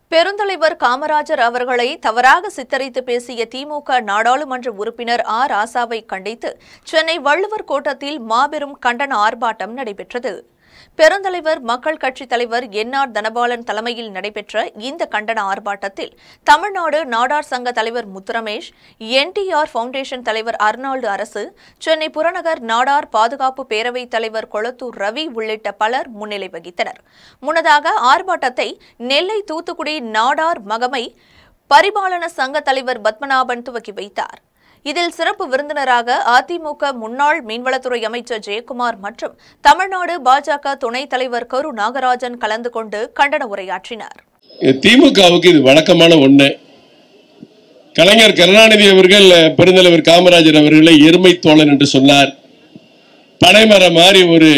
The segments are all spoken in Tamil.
பெருந்தலைவர் காமராஜர் அவர்களை தவறாக சித்தரித்து பேசிய திமுக நாடாளுமன்ற உறுப்பினர் ஆ ராசாவை கண்டித்து சென்னை வள்ளுவர் கோட்டத்தில் மாபெரும் கண்டன ஆர்ப்பாட்டம் நடைபெற்றது பெருந்தலைவர் மக்கள் கட்சித் தலைவர் என் ஆர் தனபாலன் தலைமையில் நடைபெற்ற இந்த கண்டன ஆர்ப்பாட்டத்தில் தமிழ்நாடு நாடார் சங்க தலைவர் முத்துரமேஷ் என்டிஆர் ஃபவுண்டேஷன் தலைவர் அர்னால்டு அரசு சென்னை புறநகர் நாடார் பாதுகாப்பு பேரவைத் தலைவர் கொளத்தூர் ரவி உள்ளிட்ட பலர் முன்னிலை வகித்தனர் முன்னதாக ஆர்ப்பாட்டத்தை நெல்லை தூத்துக்குடி நாடார் மகமை பரிபாலன சங்க தலைவர் பத்மநாபன் துவக்கி வைத்தார் இதில் சிறப்பு விருந்தினராக அதிமுக முன்னாள் மீன்வளத்துறை அமைச்சர் ஜெயக்குமார் மற்றும் தமிழ்நாடு பாஜக துணைத் தலைவர் கரு நாகராஜன் கலந்து கொண்டு கண்டன உரையாற்றினர் திமுகவுக்கு இது வழக்கமான ஒண்ணு கலைஞர் கருணாநிதி அவர்கள் பெருந்தலைவர் காமராஜர் அவர்களை எருமை தோழன் என்று சொன்னார் பனைமரம் மாதிரி ஒரு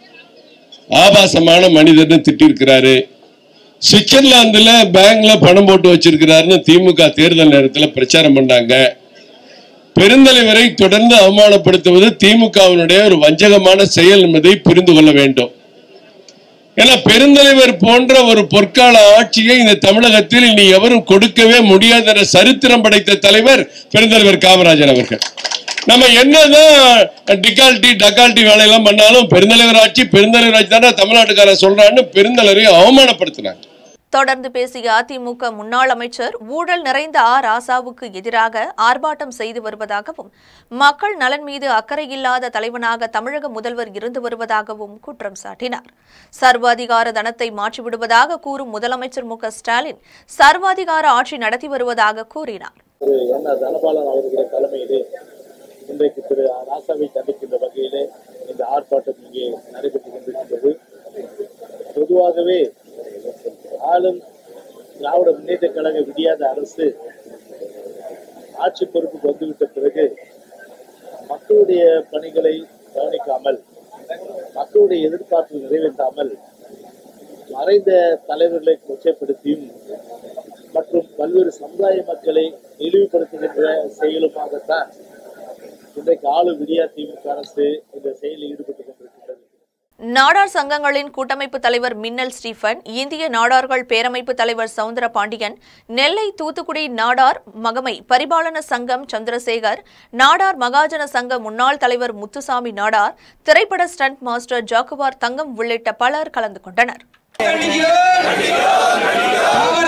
ஆபாசமான மனிதர்னு திட்டிருக்கிறாரு சுவிட்சர்லாந்துல பேங்க்ல பணம் போட்டு வச்சிருக்கிறாருன்னு திமுக தேர்தல் நேரத்தில் பிரச்சாரம் பண்ணாங்க பெருந்தலைவரை தொடர்ந்து அவமானப்படுத்துவது திமுகவினுடைய ஒரு வஞ்சகமான செயல் என்பதை புரிந்து கொள்ள வேண்டும் ஏன்னா பெருந்தலைவர் போன்ற ஒரு பொற்கால ஆட்சியை இந்த தமிழகத்தில் இனி எவரும் கொடுக்கவே முடியாத என்ற சரித்திரம் படைத்த தலைவர் பெருந்தலைவர் காமராஜர் அவர்கள் நம்ம என்னதான் டிகால்டி டக்கால்டி வேலையெல்லாம் பண்ணாலும் பெருந்தலைவர் ஆட்சி பெருந்தலைவர் ஆட்சி தானே தமிழ்நாட்டுக்காரன் சொல்றான்னு பெருந்தலைவரை அவமானப்படுத்தினாங்க தொடர்ந்து பேசிய அதிமுக முன்னாள் அமைச்சர் ஊழல் நிறைந்த ஆ ராசாவுக்கு எதிராக ஆர்ப்பாட்டம் செய்து வருவதாகவும் மக்கள் நலன் மீது அக்கறை இல்லாத தலைவனாக தமிழக முதல்வர் இருந்து வருவதாகவும் குற்றம் சாட்டினார் சர்வாதிகார தனத்தை மாற்றிவிடுவதாக கூறும் முதலமைச்சர் மு க ஸ்டாலின் சர்வாதிகார ஆட்சி நடத்தி வருவதாக கூறினார் திரு என் ஆர் தனபாலன் அவர்களுடைய தலைமையிலே இன்றைக்கு திரு ராசாவை கண்டிக்கின்ற வகையிலே இந்த ஆர்ப்பாட்டம் இங்கே நடைபெற்றுக் கொண்டிருக்கின்றது பொதுவாகவே ஆளும் திராவிட முன்னேற்ற கழக விடியாத அரசு ஆட்சி பொறுப்புக்கு வந்துவிட்ட பிறகு மக்களுடைய பணிகளை கவனிக்காமல் மக்களுடைய எதிர்பார்ப்பு நிறைவேற்றாமல் மறைந்த தலைவர்களை கொச்சைப்படுத்தியும் மற்றும் பல்வேறு சமுதாய மக்களை இழிவுபடுத்துகின்ற செயலுமாகத்தான் இன்றைக்கு ஆளு விடியா திமுக அரசு இந்த செயலில் ஈடுபட்டுக் கொண்டிருக்கின்றது நாடார் சங்கங்களின் கூட்டமைப்பு தலைவர் மின்னல் ஸ்டீபன் இந்திய நாடார்கள் பேரமைப்பு தலைவர் சவுந்தர பாண்டியன் நெல்லை தூத்துக்குடி நாடார் மகமை பரிபாலன சங்கம் சந்திரசேகர் நாடார் மகாஜன சங்க முன்னாள் தலைவர் முத்துசாமி நாடார் திரைப்பட ஸ்டண்ட் மாஸ்டர் ஜாக்குவார் தங்கம் உள்ளிட்ட பலர் கலந்து கொண்டனர் நடிகர்